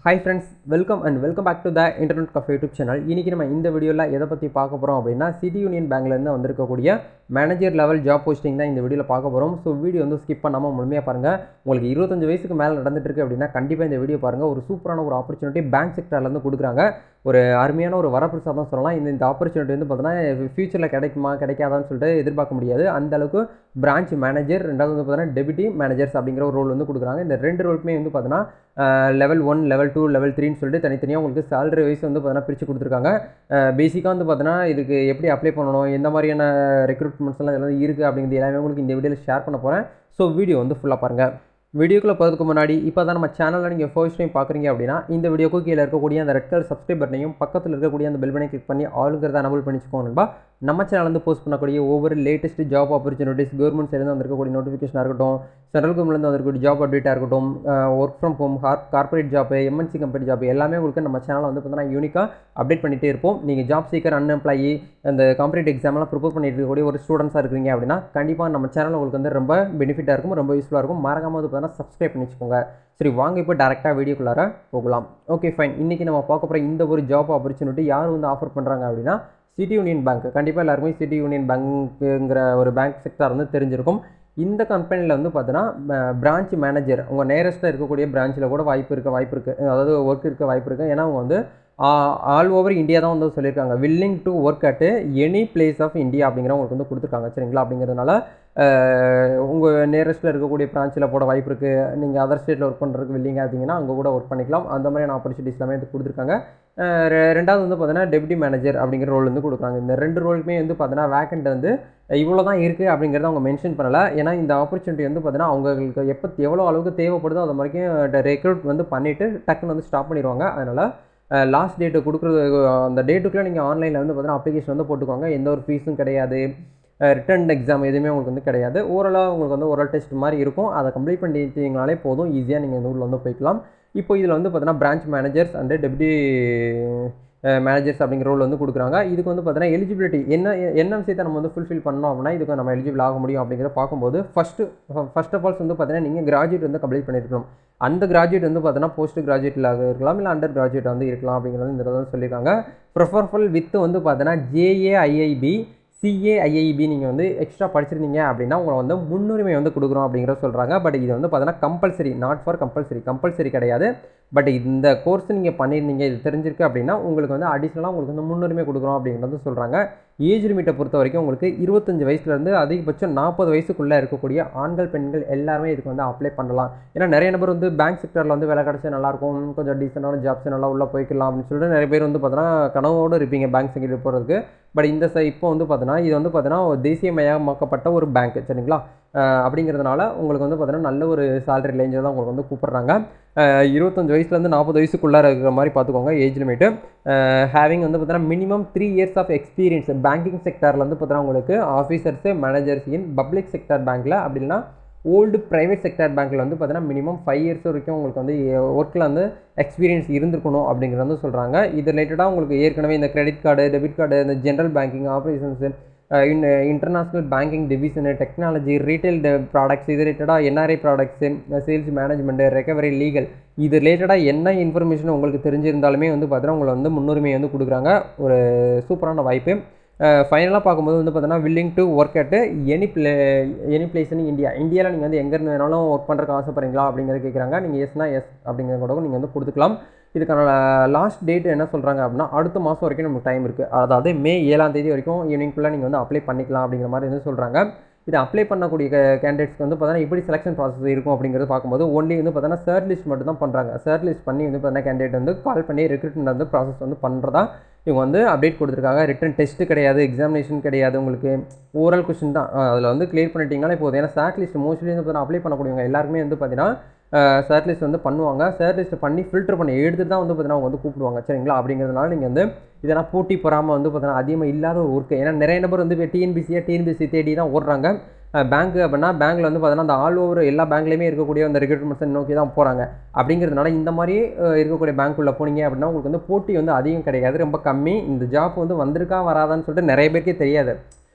hi friends welcome and welcome back to the internet cafe YouTube channel இன்றைக்கி நம்ம இந்த வீடியோவில் எதை பற்றி பார்க்க போகிறோம் அப்படின்னா சிட்டி யூனியன் பேங்க்லேருந்து வந்திருக்கக்கூடிய மேனேஜர் லெவல் ஜாப் போஸ்டிங் தான் இந்த வீடியோவில் பார்க்க போகிறோம் ஸோ வீடியோ வந்து ஸ்கிப் பண்ணாமல் முழுமையாக பாருங்கள் உங்களுக்கு இருபத்தஞ்சு வயசுக்கு மேலே நடந்துட்டு இருக்கு அப்படின்னா கண்டிப்பாக இந்த வீடியோ பாருங்கள் ஒரு சூப்பரான ஒரு ஆப்பர்ச்சுனிட்டி பேங்க் செக்டர்லேருந்து கொடுக்குறாங்க ஒரு அருமையான ஒரு வரப்பிரசாதம் சொல்லலாம் இந்த இந்த ஆப்பர்ச்சுனிட்டி வந்து பார்த்தீங்கன்னா ஃபியூச்சரில் கிடைக்குமா கிடைக்காதான்னு சொல்லிட்டு எதிர்பார்க்க முடியாது அந்த அளவுக்கு பிரான்ச் மேனேஜர் ரெண்டாவது வந்து பார்த்தீங்கன்னா டெபியூட்டி மேனேஜர்ஸ் அப்படிங்கிற ஒரு ரோல் வந்து கொடுக்குறாங்க இந்த ரெண்டு ரோலுக்குமே வந்து பார்த்தீங்கன்னா level one level two level த்ரீன்னு சொல்லிட்டு தனித்தனியாக உங்களுக்கு சேலரி வைஸ் வந்து பார்த்தீங்கன்னா பிரித்து கொடுத்துருக்காங்க பேசிக்காக வந்து பார்த்தீங்கன்னா இதுக்கு எப்படி அப்ளை பண்ணணும் எந்த மாதிரியான ரெக்ரூட்மெண்ட்ஸ் எல்லாம் இதெல்லாம் இருக்குது அப்படிங்கிறது எல்லாமே உங்களுக்கு இந்த வீடியோவில் ஷேர் பண்ண போகிறேன் ஸோ வீடியோ வந்து ஃபுல்லாக பாருங்கள் வீடியோக்குள்ளே போகிறதுக்கு முன்னாடி இப்போ தான் நம்ம சேனலில் நீங்கள் ஃபர்ஸ்ட் டைம் பார்க்குறீங்க அப்படின்னா இந்த வீடியோக்கு கீழே இருக்கக்கூடிய அந்த ரெட் கலர் சப்ஸ்கிரைப் பட்டனையும் பக்கத்தில் இருக்கக்கூடிய அந்த பெல் பட்டனை கிளிக் பண்ணி ஆளுங்கிறத அனபிள் பண்ணிச்சுக்கோங்க நண்பா நம்ம சேனல் வந்து போஸ்ட் பண்ணக்கூடிய ஒவ்வொரு லேட்டஸ்ட் ஜாப் ஆப்பர்ச்சுனிட்டிஸ் கவர்மெண்ட் சைட்லேருந்து வந்திருக்கக்கூடிய நோட்டிஃபிகேஷனாக இருக்கட்டும் சென்ட்ரல் கவர்மெண்ட்லேருந்து வந்திருக்கக்கூடிய ஜாப் அப்டேட்டாக இருக்கட்டும் work from home or corporate job MNC company job எல்லாமே உங்களுக்கு நம்ம சேனலில் வந்து பார்த்தீங்கன்னா யூனிக்காக அப்டேட் பண்ணிகிட்டே இருப்போம் நீங்கள் ஜாப் சீக்கர் அன்எம்ப்ளாயி அந்த காம்பரேட் எக்ஸாம்லாம் ப்ரிப்பேர் பண்ணிட்டு இருக்கக்கூடிய ஒரு ஸ்டூடெண்ட்ஸாக இருக்கீங்க அப்படின்னா கண்டிப்பாக நம்ம சேனல் உங்களுக்கு வந்து ரொம்ப பெனிஃபிட்டாக இருக்கும் ரொம்ப யூஸ்ஃபுல்லாக இருக்கும் மறக்காம வந்து பார்த்தீங்கன்னா சப்ஸ்கிரைப் பண்ணி வச்சுக்கோங்க சரி வாங்க இப்போ டேரெக்டாக வீடியோக்குள்ளார போகலாம் ஓகே ஃபைன் இன்றைக்கி நம்ம பார்க்க போகிற இந்த ஒரு ஜாப் ஆப்பர்ச்சுனிட்டி யார் வந்து ஆஃபர் பண்ணுறாங்க அப்படின்னா சிட்டி யூனியன் பேங்க் கண்டிப்பாக எல்லாருமே சிட்டி யூனியன் பேங்க்குங்கிற ஒரு பேங்க் செக்டார் வந்து தெரிஞ்சிருக்கும் இந்த கம்பெனியில் வந்து பார்த்தீங்கன்னா பிரான்ச் மேனேஜர் உங்கள் நேரஸ்ட்டில் இருக்கக்கூடிய பிரான்ச்சில் கூட வாய்ப்பு இருக்க வாய்ப்பு இருக்குது அதாவது ஒர்க் இருக்க வாய்ப்பு இருக்குது ஏன்னா அவங்க வந்து ஆல் ஓவர் இந்தியா தான் வந்து சொல்லியிருக்காங்க willing to work at any place of India அப்படிங்கிற உங்களுக்கு வந்து கொடுத்துருக்காங்க சரிங்களா அப்படிங்கிறதுனால உங்கள் நேரஸ்ட்டில் இருக்கக்கூடிய பிரான்ச்சில் போட வாய்ப்பு இருக்குது நீங்கள் அதர் ஸ்டேட்டில் ஒர்க் பண்ணுறதுக்கு வில்லிங்காக இருந்தீங்கன்னா அங்கே கூட ஒர்க் பண்ணிக்கலாம் அந்த மாதிரியான ஆப்பர்ச்சுனிட்டிஸ் எல்லாமே வந்து கொடுத்துருக்காங்க ரெண்டாவது வந்து பார்த்தீங்கன்னா டெப்டி மேனேஜர் அப்படிங்கிற ரோல் வந்து கொடுக்குறாங்க இந்த ரெண்டு ரோலுக்குமே வந்து பார்த்தீங்கன்னா வேக்கண்ட் வந்து இவ்வளோ தான் இருக்குது அப்படிங்கிறத அவங்க மென்ஷன் பண்ணலை ஏன்னா இந்த ஆப்பர்ச்சுனிட்டி வந்து பார்த்தீங்கன்னா அவங்களுக்கு எப்போ எவ்வளோ அளவுக்கு தேவைப்படுதோ அது வரைக்கும் ரெக்ரூட் வந்து பண்ணிவிட்டு டக்குன்னு வந்து ஸ்டாப் பண்ணிடுவாங்க அதனால் லாஸ்ட் டேட்டு கொடுக்குறது அந்த டேட்டுக்குள்ளே நீங்கள் ஆன்லைனில் வந்து பார்த்தீங்கன்னா அப்ளிகேஷன் வந்து போட்டுக்கோங்க எந்த ஒரு ஃபீஸும் கிடையாது ரிட்டன் எக்ஸாம் எதுவுமே உங்களுக்கு வந்து கிடையாது ஓரளவு உங்களுக்கு வந்து ஓரல் டெஸ்ட் மாதிரி இருக்கும் அதை கம்ப்ளீட் பண்ணிட்டீங்கனாலே போதும் ஈஸியாக நீங்கள் இந்த ஊரில் வந்து போய்க்கலாம் இப்போ இதில் வந்து பார்த்தீங்கன்னா branch managers and deputy managers அப்படிங்கிற ரோல் வந்து கொடுக்குறாங்க இதுக்கு வந்து பார்த்தீங்கன்னா எலிஜிபிலிட்டி என்ன என்ன விஷயத்தை நம்ம வந்து ஃபுல்ஃபில் பண்ணோம் அப்படின்னா இதுக்கு நம்ம எலிஜிபிள் ஆக முடியும் அப்படிங்கிறத பார்க்கும்போது ஃபஸ்ட்டு ஃபஸ்ட் ஆஃப் ஆல்ஸ் வந்து பார்த்தீங்கன்னா நீங்கள் கிராஜுவேட் வந்து கம்ப்ளீட் பண்ணியிருக்கணும் அந்த கிராஜுவேட் வந்து பார்த்தீங்கன்னா போஸ்ட் கிராஜுவேட்டில் இருக்கலாம் இல்லை அண்டர் கிராஜுவேட் வந்து இருக்கலாம் அப்படிங்கிறது இந்த வந்து சொல்லியிருக்காங்க ப்ரிஃபர்ஃபுல் வித் வந்து பார்த்தீங்கன்னா ஜேஏஐஐபி சிஏஐஐபி நீங்கள் வந்து எக்ஸ்ட்ரா படிச்சிருந்தீங்க அப்படின்னா உங்களை வந்து முன்னுரிமை வந்து கொடுக்குறோம் அப்படிங்கிற சொல்கிறாங்க பட் இது வந்து பார்த்தீங்கன்னா compulsory not for compulsory compulsory கிடையாது பட் இந்த கோர்ஸ் நீங்கள் பண்ணியிருந்தீங்க இது தெரிஞ்சிருக்கு அப்படின்னா உங்களுக்கு வந்து அடிஷ்னலாக உங்களுக்கு வந்து முன்னுரிமை கொடுக்குறோம் அப்படிங்கிறது சொல்கிறாங்க ஏஜ் லிமிட்டை பொறுத்த வரைக்கும் உங்களுக்கு இருபத்தஞ்சு வயசுலேருந்து அதிகபட்சம் நாற்பது வயசுக்குள்ளே இருக்கக்கூடிய ஆண்கள் பெண்கள் எல்லாருமே இதுக்கு வந்து அப்ளை பண்ணலாம் ஏன்னா நிறைய நபர் வந்து பேங்க் செக்டரில் வந்து வேலை கிடச்சா நல்லாயிருக்கும் கொஞ்சம் டீசெண்டான ஜாப்ஸ் நல்லா உள்ளே போய்க்கலாம் அப்படின்னு சொல்லிட்டு நிறைய பேர் வந்து பார்த்தீங்கன்னா கனவோடு இருப்பீங்க பேங்க் செக்டர் போகிறதுக்கு பட் இந்த சை இப்போ வந்து பார்த்தீங்கன்னா இது வந்து பார்த்தீங்கன்னா தேசியமயமாக்கப்பட்ட ஒரு பேங்க் சரிங்களா அப்படிங்கிறதுனால உங்களுக்கு வந்து பார்த்தீங்கன்னா நல்ல ஒரு சேலரி ரேஞ்சில் தான் உங்களுக்கு வந்து கூப்பிட்றாங்க இருபத்தஞ்சு வயசுலேருந்து நாற்பது வயசுக்குள்ளே இருக்கிற மாதிரி பார்த்துக்கோங்க ஏஜ் லிமிட்டு ஹேவிங் வந்து பார்த்தீங்கன்னா minimum three years of experience banking செக்டரில் வந்து பார்த்தீங்கன்னா உங்களுக்கு officers managers in public sector பேங்க்கில் அப்படின்னா ஓல்டு ப்ரைவேட் செக்டர் பேங்க்கில் வந்து பார்த்தீங்கன்னா மினிமம் ஃபைவ் இயர்ஸ் வரைக்கும் உங்களுக்கு வந்து ஒர்க்கில் வந்து எக்ஸ்பீரியன்ஸ் இருந்திருக்கணும் அப்படிங்கிறது வந்து சொல்கிறாங்க இது ரிலேட்டடாக உங்களுக்கு ஏற்கனவே இந்த கிரெடிட் கார்டு டெபிட் கார்டு இந்த general banking operations in international banking division technology retail products இது ரிலேட்டடாக NRI products sales management recovery legal இது ரிலேட்டடாக என்ன இன்ஃபர்மேஷன் உங்களுக்கு தெரிஞ்சிருந்தாலுமே வந்து பார்த்தீங்கன்னா உங்களை வந்து முன்னுரிமை வந்து கொடுக்குறாங்க ஒரு சூப்பரான வாய்ப்பு ஃபைனலாக பார்க்கும்போது வந்து பார்த்தீங்கன்னா willing to work at any place any place in India இந்தியாவில் நீங்கள் வந்து எங்கேருந்து வேணாலும் ஒர்க் பண்ணுறதுக்கு ஆசைப்படுறீங்களா அப்படிங்கிறத கேட்குறாங்க நீங்கள் எஸ்னா எஸ் அப்படிங்கிறத கூட நீங்கள் வந்து கொடுத்துக்கலாம் இதுக்கான லாஸ்ட் டேட் என்ன சொல்கிறாங்க அப்படின்னா அடுத்த மாதம் வரைக்கும் நமக்கு டைம் இருக்குது அதாவது மே ஏழாம் தேதி வரைக்கும் ஈவினிங்குள்ளே நீங்கள் வந்து அப்ளை பண்ணிக்கலாம் அப்படிங்கிற மாதிரி வந்து சொல்கிறாங்க இது அப்ளை பண்ணக்கூடிய கேண்டிடேட்ஸ்க்கு வந்து பார்த்தீங்கன்னா எப்படி செலெக்ஷன் ப்ராசஸ் இருக்கும் அப்படிங்கிறது பார்க்கும்போது ஒன்லி வந்து பார்த்தீங்கன்னா சர்ட் லிஸ்ட் மட்டும் தான் பண்ணுறாங்க சர்ட் லிஸ்ட் பண்ணி வந்து பார்த்தீங்கன்னா கேண்டிடேட் வந்து கால் பண்ணி ரெக்ரூட்மெண்ட் வந்து ப்ராசஸ் வந்து பண்ணுறதா இவங்க வந்து அப்டேட் கொடுத்துருக்காங்க ரிட்டன் டெஸ்ட்டு கிடையாது எக்ஸாமினேஷன் கிடையாது உங்களுக்கு ஓரல் கொஸ்டின் தான் அதில் வந்து கிளியர் பண்ணிட்டீங்கன்னா போதும் ஏன்னா சாட் லிஸ்ட் மோஸ்ட்லி வந்து பார்த்தீங்கன்னா அப்ளை பண்ணக்கூடியவங்க எல்லாருமே வந்து பார்த்தீங்கன்னா சர்ட் லிஸ்ட் வந்து பண்ணுவாங்க சர்ட் லிஸ்ட் பண்ணி ஃபில்டர் பண்ணி எடுத்துட்டு தான் வந்து பார்த்தீங்கன்னா அவங்க வந்து கூப்பிடுவாங்க சரிங்களா அப்படிங்கிறதுனால நீங்கள் வந்து இதெல்லாம் போட்டி பொறாமல் வந்து பார்த்தீங்கன்னா அதிகமாக இல்லாத ஒரு ஒர்க்கு ஏன்னா நிறைய நபர் வந்து டிஎன்பிசியாக டிஎன்பிசி தேடி தான் ஓடுறாங்க பேங்க் அப்படின்னா பேங்க்கில் வந்து பார்த்தீங்கன்னா அந்த ஆல் ஓவர் எல்லா பேங்க்லேயுமே இருக்கக்கூடிய அந்த ரெக்ரூட்மெண்ட்ஸை நோக்கி தான் போகிறாங்க அப்படிங்கிறதுனால இந்த மாதிரி இருக்கக்கூடிய பேங்க்குள்ளே போனீங்க அப்படின்னா உங்களுக்கு வந்து போட்டி வந்து அதிகம் கிடையாது ரொம்ப கம்மி இந்த ஜாப் வந்து வந்திருக்கா வராதான்னு சொல்லிட்டு நிறைய பேருக்கே தெரியாது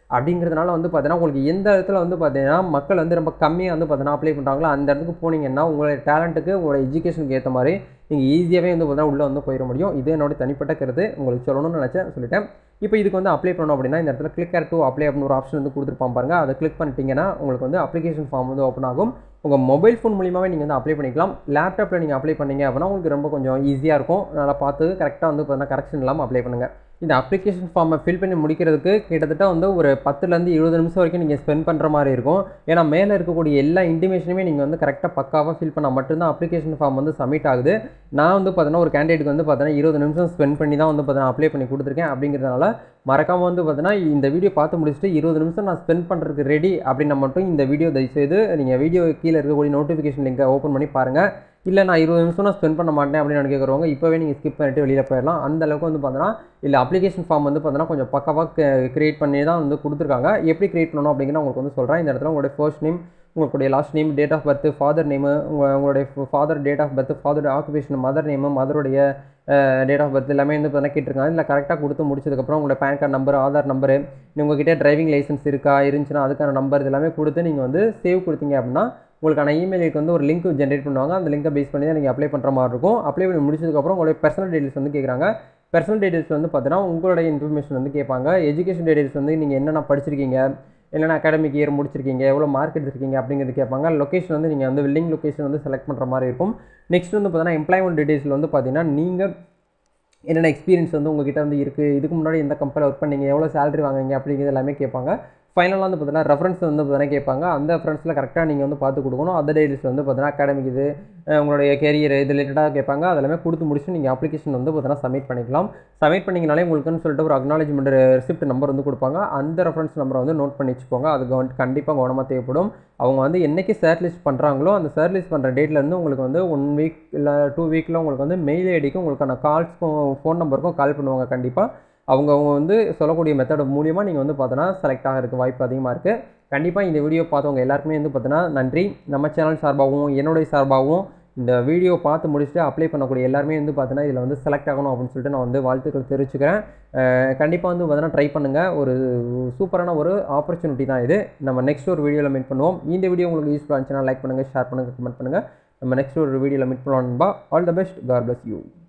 அப்படிங்கிறதுனால வந்து பார்த்தீங்கன்னா உங்களுக்கு எந்த இடத்துல வந்து பார்த்தீங்கன்னா மக்கள் வந்து ரொம்ப கம்மியாக வந்து பார்த்தீங்கன்னா அப்ளை பண்ணுறாங்களோ அந்த இடத்துக்கு போனீங்கன்னா உங்களுடைய டேலண்ட்டுக்கு உங்களோட எஜுகேஷனுக்கு ஏற்ற மாதிரி நீங்கள் ஈஸியாகவே வந்து பார்த்தீங்கன்னா உள்ளே வந்து போயிட முடியும் இது என்னோட தனிப்பட்ட கருத்து உங்களுக்கு சொல்லணும்னு நினச்சேன் சொல்லிட்டேன் இப்போ இதுக்கு வந்து அப்ளை பண்ணணும் அப்படின்னா இந்த இடத்துல கிளிக் டு அப்ளை அப்படின்னு ஒரு ஆப்ஷன் வந்து கொடுத்துருப்பான் பாருங்க அதை கிளிக் பண்ணிட்டீங்கன்னா உங்களுக்கு வந்து அப்ளிகேஷன் ஃபார்ம் வந்து ஓப்பன் ஆகும் உங்கள் மொபைல் ஃபோன் மூலியமாகவே நீங்கள் வந்து அப்ளை பண்ணிக்கலாம் லேப்டாப்பில் நீங்கள் அப்ளை பண்ணீங்க அப்படின்னா உங்களுக்கு ரொம்ப கொஞ்சம் ஈஸியாக இருக்கும் நல்லா பார்த்து கரெக்டாக வந்து பார்த்தீங்கன்னா கரெக்ஷன் இல்லாமல் அப்ளை பண்ணுங்கள் இந்த அப்ளிகேஷன் ஃபார்மை ஃபில் பண்ணி முடிக்கிறதுக்கு கிட்டத்தட்ட வந்து ஒரு பத்துலேருந்து இருபது நிமிஷம் வரைக்கும் நீங்கள் ஸ்பெண்ட் பண்ணுற மாதிரி இருக்கும் ஏன்னா மேலே இருக்கக்கூடிய எல்லா இன்டிமேஷனுமே நீங்கள் வந்து கரெக்டாக பக்காவாக ஃபில் பண்ணால் மட்டும்தான் அப்ளிகேஷன் ஃபார்ம் வந்து சப்மிட் ஆகுது நான் வந்து பார்த்தீங்கன்னா ஒரு கேண்டிடேட்டுக்கு வந்து பார்த்தீங்கன்னா இருபது நிமிஷம் ஸ்பெண்ட் பண்ணி தான் வந்து பார்த்தீங்கன்னா அப்ளை பண்ணி கொடுத்துருக்கேன் அப்படிங்கிறதுனால மறக்காமல் வந்து பார்த்தீங்கன்னா இந்த வீடியோ பார்த்து முடிச்சுட்டு இருபது நிமிஷம் நான் ஸ்பெண்ட் பண்ணுறதுக்கு ரெடி அப்படின்னா மட்டும் இந்த வீடியோ தயவுசெய்து நீங்கள் வீடியோ கீழே இருக்கக்கூடிய நோட்டிஃபிகேஷன் லிங்கை ஓப்பன் பண்ணி பாருங்கள் இல்லை நான் இருபது நிமிஷம் நான் ஸ்பெண்ட் பண்ண மாட்டேன் அப்படின்னு கேட்குறவங்க இப்போவே நீங்கள் ஸ்கிப் பண்ணிட்டு வெளியில் போயிடலாம் அந்த அளவுக்கு வந்து பார்த்தீங்கன்னா இல்லை அப்ளிகேஷன் ஃபார்ம் வந்து பார்த்தீங்கன்னா கொஞ்சம் பக்கவாக கிரியேட் பண்ணி தான் வந்து கொடுத்துருக்காங்க எப்படி கிரியேட் பண்ணணும் அப்படிங்கிற உங்களுக்கு வந்து சொல்கிறேன் இந்த இடத்துல உங்களுடைய ஃபர்ஸ்ட் நேம் உங்களுடைய last name date of birth father name உங்கள் உங்களுடைய father date of birth father occupation mother name மதருடைய டேட் ஆஃப் பர்த் எல்லாமே வந்து பார்த்தீங்கன்னா கேட்டிருக்காங்க இல்லை கரெக்டாக கொடுத்து முடிச்சதுக்கப்புறம் உங்களோட PAN card number Aadhaar number உங்ககிட்ட டிரைவிங் லைசன்ஸ் இருக்கா இருந்துச்சுன்னா அதுக்கான நம்பர் இது எல்லாமே கொடுத்து நீங்கள் வந்து சேவ் கொடுத்தீங்க அப்படின்னா உங்களுக்கான இமெயிலுக்கு வந்து ஒரு லிங்க் ஜென்ரேட் பண்ணுவாங்க அந்த லிங்கை பேஸ் பண்ணி தான் நீங்கள் அப்ளை பண்ணுற மாதிரி இருக்கும் அப்ளை பண்ணி முடிச்சதுக்கப்புறம் உங்களுடைய பர்சனல் டீட்டெயில்ஸ் வந்து கேட்குறாங்க பர்சனல் டீட்டெயில்ஸ் வந்து பார்த்தீங்கன்னா உங்களுடைய இன்ஃபர்மேஷன் வந்து கேட்பாங்க எஜுகேஷன் டீட்டெயில்ஸ் வந்து நீங்கள் என்னென்ன படிச்சிருக்கீங்க என்னென்ன அகாடமிக் இயர் முடிச்சிருக்கீங்க எவ்வளோ மார்க் எடுத்திருக்கீங்க அப்படிங்கிறது கேட்பாங்க லொக்கேஷன் வந்து நீங்கள் வந்து வில்லிங் லொக்கேஷன் வந்து செலக்ட் பண்ணுற மாதிரி இருக்கும் நெக்ஸ்ட் வந்து பார்த்தீங்கன்னா எம்ப்ளாய்மெண்ட் டீட்டெயில்ஸில் வந்து பார்த்தீங்கன்னா நீங்கள் என்னென்ன எக்ஸ்பீரியன்ஸ் வந்து உங்ககிட்ட வந்து இருக்குது இதுக்கு முன்னாடி எந்த கம்பெனியில் ஒர்க் பண்ணீங்க எவ்வளோ சேலரி வாங்குறீங்க அப்படிங்கிறது எல்லாமே கேட்பாங்க ஃபைனலாக வந்து பார்த்தீங்கன்னா ரெஃபரன்ஸ் வந்து பார்த்தீங்கன்னா கேட்பாங்க அந்த ரெஃபரன்ஸில் கரெக்டாக நீங்கள் வந்து பார்த்து கொடுக்கணும் அதர் டீடைல்ஸ் வந்து பார்த்தீங்கன்னா அகாடமிக் இது உங்களுடைய கெரியர் இது ரிலேட்டடாக கேட்பாங்க அதெல்லாமே கொடுத்து முடிச்சு நீங்கள் அப்ளிகேஷன் வந்து பார்த்தீங்கன்னா சப்மிட் பண்ணிக்கலாம் சப்மிட் பண்ணிங்கனாலே உங்களுக்குன்னு சொல்லிட்டு ஒரு அக்னாலஜ்மெண்ட் ரெசிப்ட் நம்பர் வந்து கொடுப்பாங்க அந்த ரெஃபரன்ஸ் நம்பரை வந்து நோட் பண்ணி வச்சுக்கோங்க அது கவன் கண்டிப்பாக கவனமாக தேவைப்படும் அவங்க வந்து என்றைக்கு சேர் லிஸ்ட் பண்ணுறாங்களோ அந்த சேர் லிஸ்ட் பண்ணுற டேட்லேருந்து உங்களுக்கு வந்து ஒன் வீக் இல்லை டூ வீக்கில் உங்களுக்கு வந்து மெயில் ஐடிக்கும் உங்களுக்கான கால்ஸ்க்கும் ஃபோன் நம்பருக்கும் கால் பண்ணுவாங்க கண்டிப்பாக அவங்க அவங்க வந்து சொல்லக்கூடிய மெத்தட் மூலியமாக நீங்கள் வந்து பார்த்தோன்னா செலக்ட் ஆகிறதுக்கு வாய்ப்பு அதிகமாக இருக்குது கண்டிப்பாக இந்த வீடியோ பார்த்தவங்க எல்லாருக்குமே வந்து பார்த்தோன்னா நன்றி நம்ம சேனல் சார்பாகவும் என்னுடைய சார்பாகவும் இந்த வீடியோ பார்த்து முடிச்சுட்டு அப்ளை பண்ணக்கூடிய எல்லாருமே வந்து பார்த்தோன்னா இதில் வந்து செலக்ட் ஆகணும் அப்படின்னு சொல்லிட்டு நான் வந்து வாழ்த்துக்கள் தெரிவிச்சுக்கிறேன் கண்டிப்பாக வந்து பார்த்தோன்னா ட்ரை பண்ணுங்கள் ஒரு சூப்பரான ஒரு ஆப்பர்ச்சுனிட்டி தான் இது நம்ம நெக்ஸ்ட் ஒரு வீடியோவில் மீட் பண்ணுவோம் இந்த வீடியோ உங்களுக்கு யூஸ்ஃபுல்லாக இருந்துச்சுன்னா லைக் பண்ணுங்கள் ஷேர் பண்ணுங்கள் கமெண்ட் பண்ணுங்கள் நம்ம நெக்ஸ்ட் ஒரு வீடியோவில் மீட் பண்ணுவோம் all the best God bless you